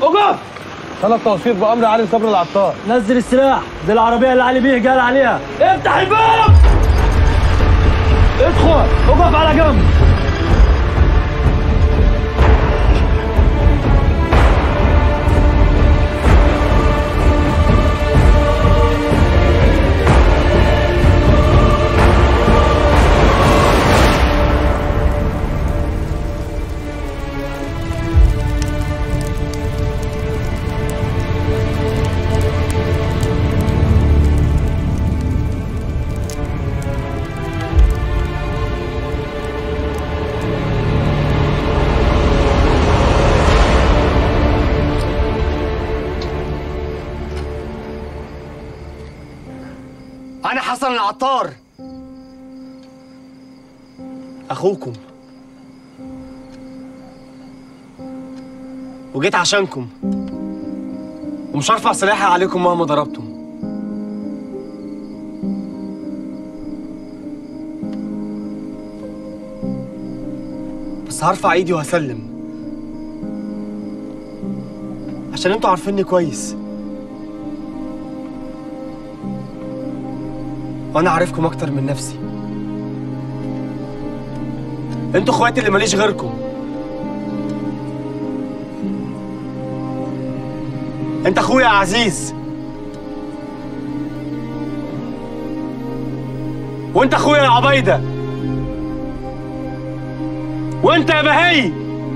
اقف طلب توصيل بامر علي صبري العطار نزل السلاح دي العربيه اللي علي بيه قال عليها افتح الباب ادخل اقف على جنب أنا حسن العطار أخوكم وجيت عشانكم ومش هرفع سلاحي عليكم مهما ضربتم بس هرفع ايدي وهسلم عشان انتوا عارفيني كويس وانا عارفكم اكتر من نفسي انتوا اخواتي اللي ماليش غيركم انت اخويا يا عزيز وانت اخويا يا عبيده وانت يا بهي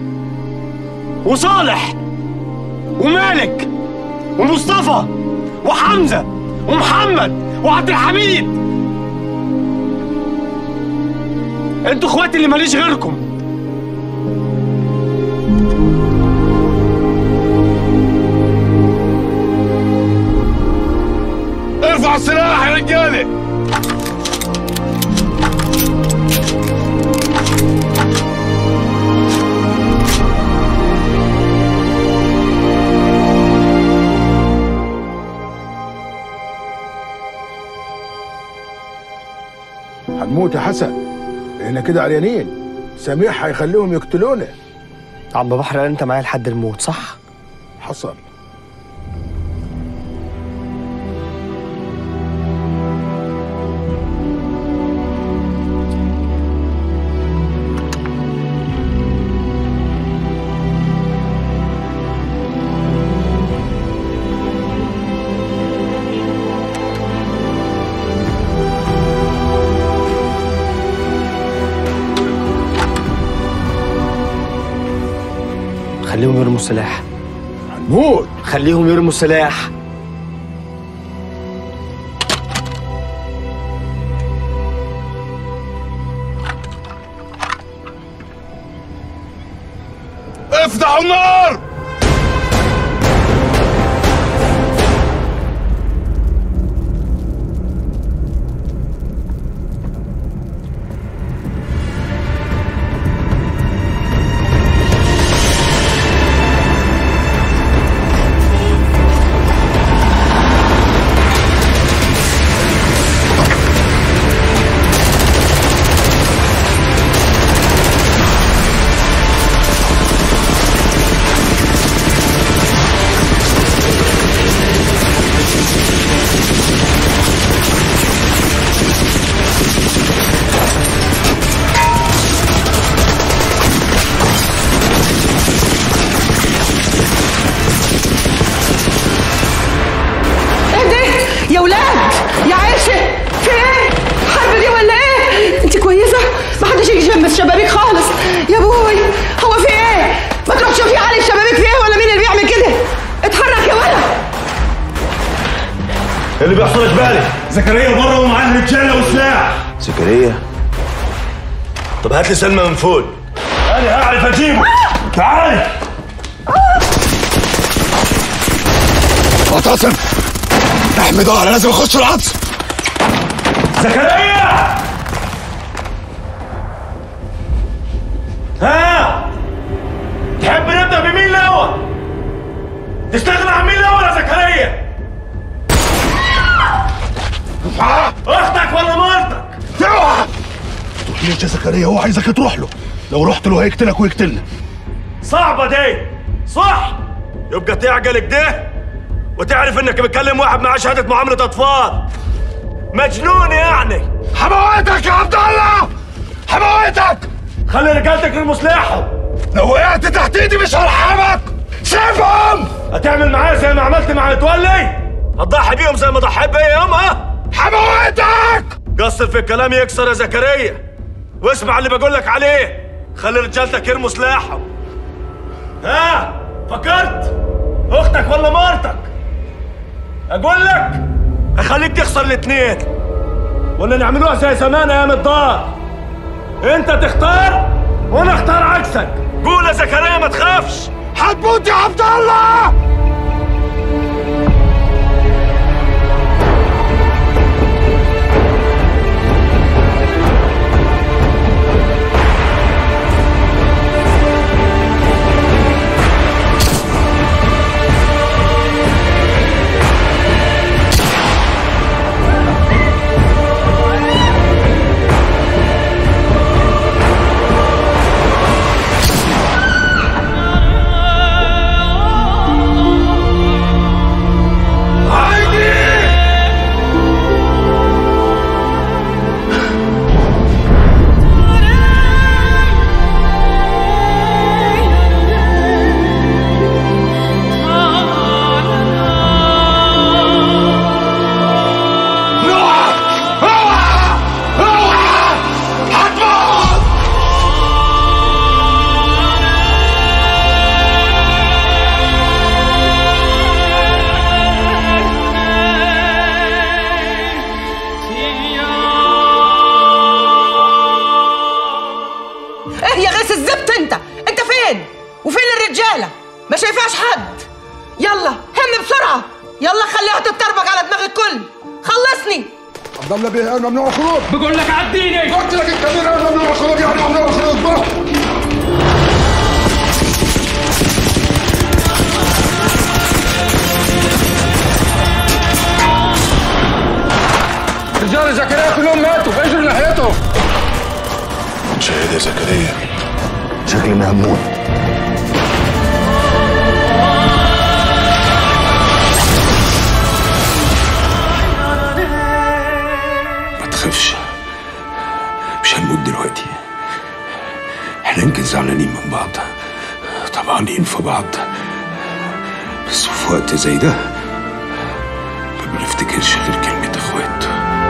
وصالح ومالك ومصطفى وحمزه ومحمد وعبد الحميد انتوا اخواتي اللي ماليش غيركم ارفع السلاح يا رجاله هنموت يا حسن احنا كده عريانين سميح هيخليهم يقتلونا عم بحر انت معايا لحد الموت صح حصل خليهم يرموا السلاح هنموت خليهم يرموا السلاح افتحوا النار ايه ده يا ولاد يا عيشه في ايه حرب دي ولا ايه انت كويسه ما حدش يجي جنب الشبابيك خالص يا ابوي هو في ايه ما تروح تشوفي علي الشبابيك في ايه ولا مين اللي بيعمل كده اتحرك يا ولد اللي بيحصل في بالي زكريا بره ومعاه رجاله وسلاح زكريا طب هات لي سلمى من فوق انا هعرف اجيبه تعالي معتصم احمي ظهري لازم اخش العطس زكريا ها تحب نبدا بمين الاول تستغنى عن مين الاول يا زكريا اختك ولا مرتك اوعى تروحليش يا زكريا هو عايزك تروح له لو رحت له هيقتلك ويقتلنا صعبه دي صح يبقى تعقل كده وتعرف انك بتكلم واحد معاه شهاده معامله اطفال مجنون يعني حمويتك يا عبد الله حمويتك خلي رجالتك المسلحه لو وقعت تحت ايدي مش هرحمك سيبهم هتعمل معايا زي ما عملت مع متولي هتضحي بيهم زي ما ضحيت بيا يومها حمويتك قصر في الكلام يكسر يا زكريا واسمع اللي بقول لك عليه خلي رجالتك يرموا سلاحهم ها فكرت اختك ولا مرتك اقول لك اخليك تخسر الاثنين ولا نعملوها زي زمان ايام الدار انت تختار وانا اختار عكسك قول يا زكريا ما تخافش هتموت يا عبد الله ايه يا غيث الزبط انت انت فين وفين الرجاله ما شايفاش حد يلا هم بسرعه يلا خليها تتربك على دماغ الكل خلصني عبد الله بيه ممنوع الخروج بقول لك عديني قلت لك الكبير ممنوع الخروج يعني ممنوع الخروج بقى. رجال زكريا كلهم ماتوا اجروا ناحيته شهيد يا زكريا شكلنا هنموت ما تخافش مش هنموت دلوقتي احنا يمكن زعلانين من بعض طمعانين في بعض بس في وقت زي ده ما بنفتكرش غير كلمة اخوات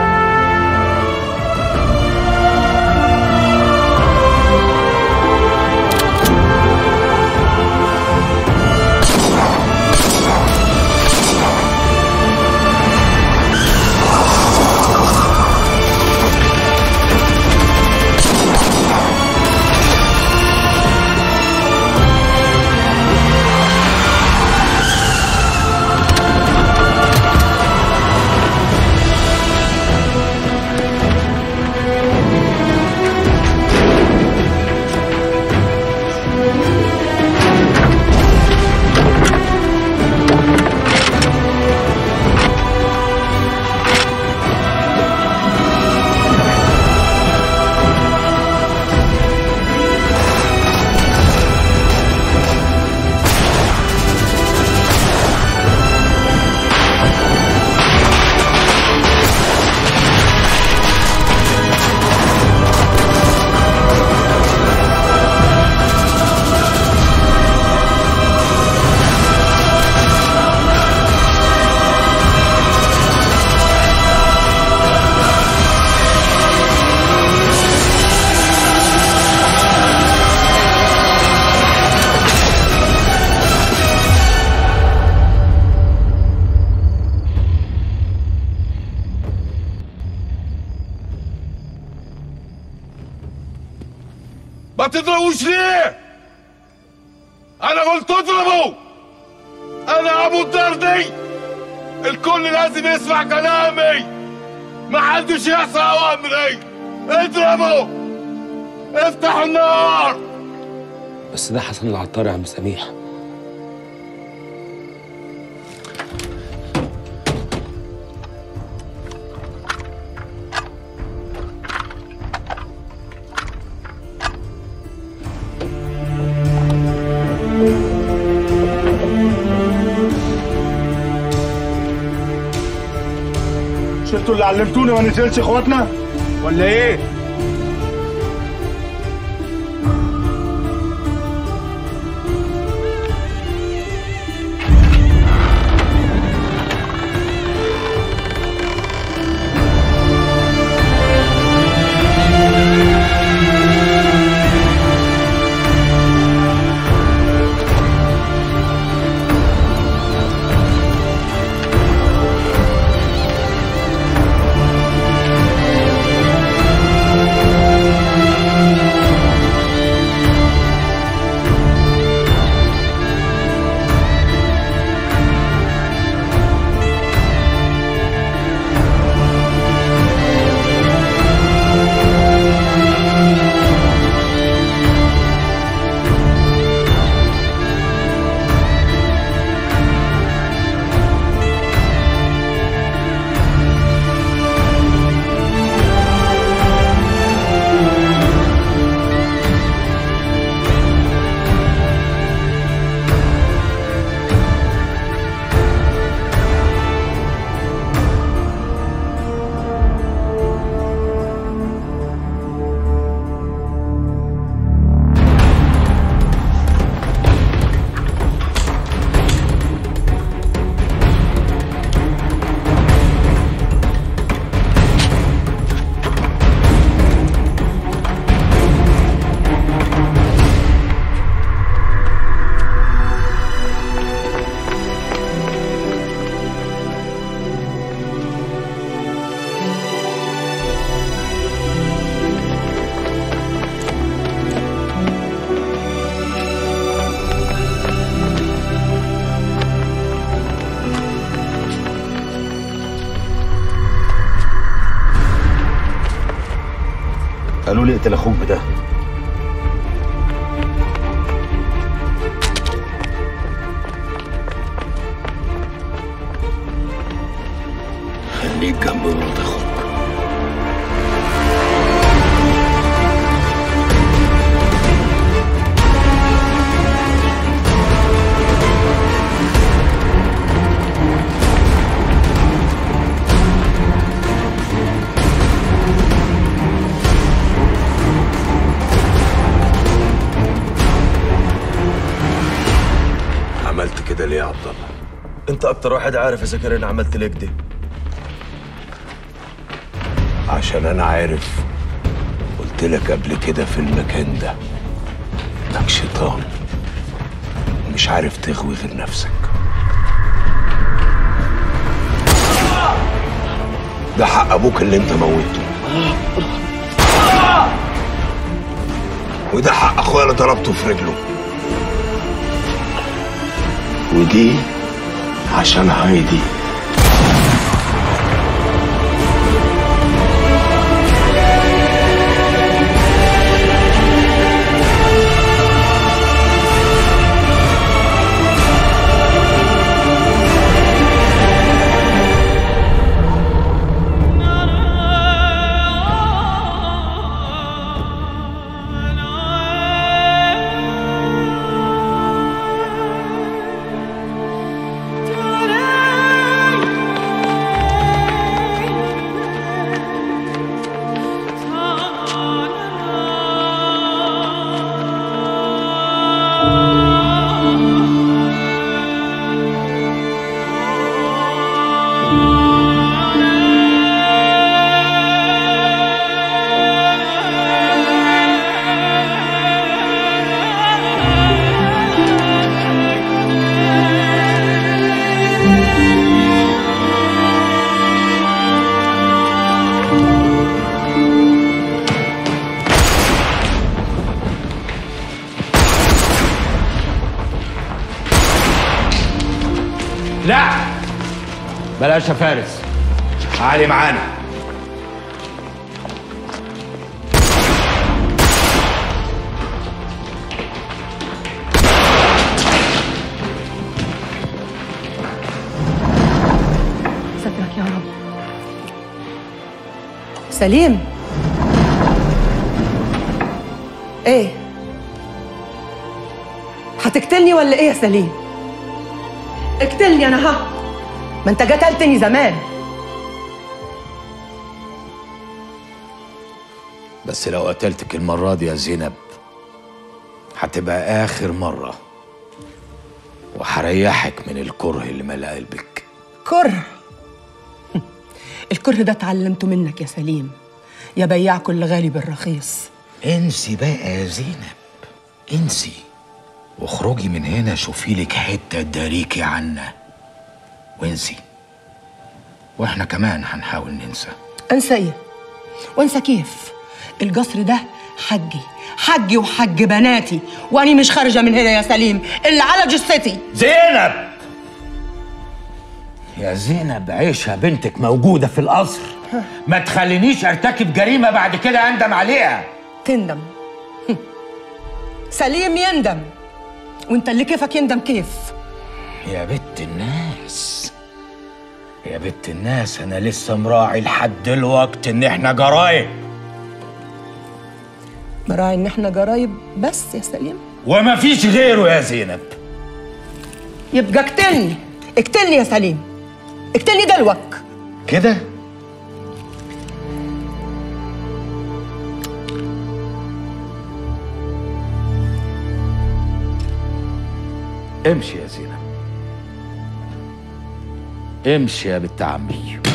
ما تضربوش ليه؟ أنا قلت اضربوا أنا أبو الدار دي الكل لازم يسمع كلامي ما حدش يعصى أوامري اضربوا افتحوا النار بس ده حسن العطار يا عم سميح انتوا اللي علمتوني ما نزلش اخواتنا ولا ايه قالوا لي اقتل اخوك بده خليك جنب مرات اخوك عملت كده ليه يا عبد الله انت اكتر واحد عارف اذا كان انا عملت ليه كده عشان انا عارف قلت لك قبل كده في المكان ده انك شيطان ومش عارف تغوي غير نفسك ده حق ابوك اللي انت موته وده حق اخويا اللي ضربته في رجله ودي عشان هايدي لا بلاش يا فارس علي معانا سترك يا رب سليم ايه هتقتلني ولا ايه يا سليم اقتلني انا ها ما انت قتلتني زمان بس لو قتلتك المرة دي يا زينب هتبقى آخر مرة وهريحك من الكره اللي ملا قلبك كره الكره ده اتعلمته منك يا سليم يا بياع كل غالي بالرخيص انسي بقى يا زينب انسي واخرجي من هنا شوفي لك حتة تداريكي عنا وانسي واحنا كمان هنحاول ننسى انسى ايه وانسى كيف القصر ده حجي حجي وحج بناتي واني مش خارجه من هنا يا سليم الا على جثتي زينب يا زينب عيشها بنتك موجودة في القصر ما تخلينيش ارتكب جريمة بعد كده اندم عليها تندم سليم يندم وانت اللي كيفك يندم كيف يا بنت الناس يا بنت الناس انا لسه مراعي لحد دلوقتي ان احنا جرايم مراعي ان احنا جرايب بس يا سليم وما فيش غيره يا زينب يبقى اقتلني اقتلني يا سليم اقتلني دلوك كده امشي يا زينب امشي يا بنت عمي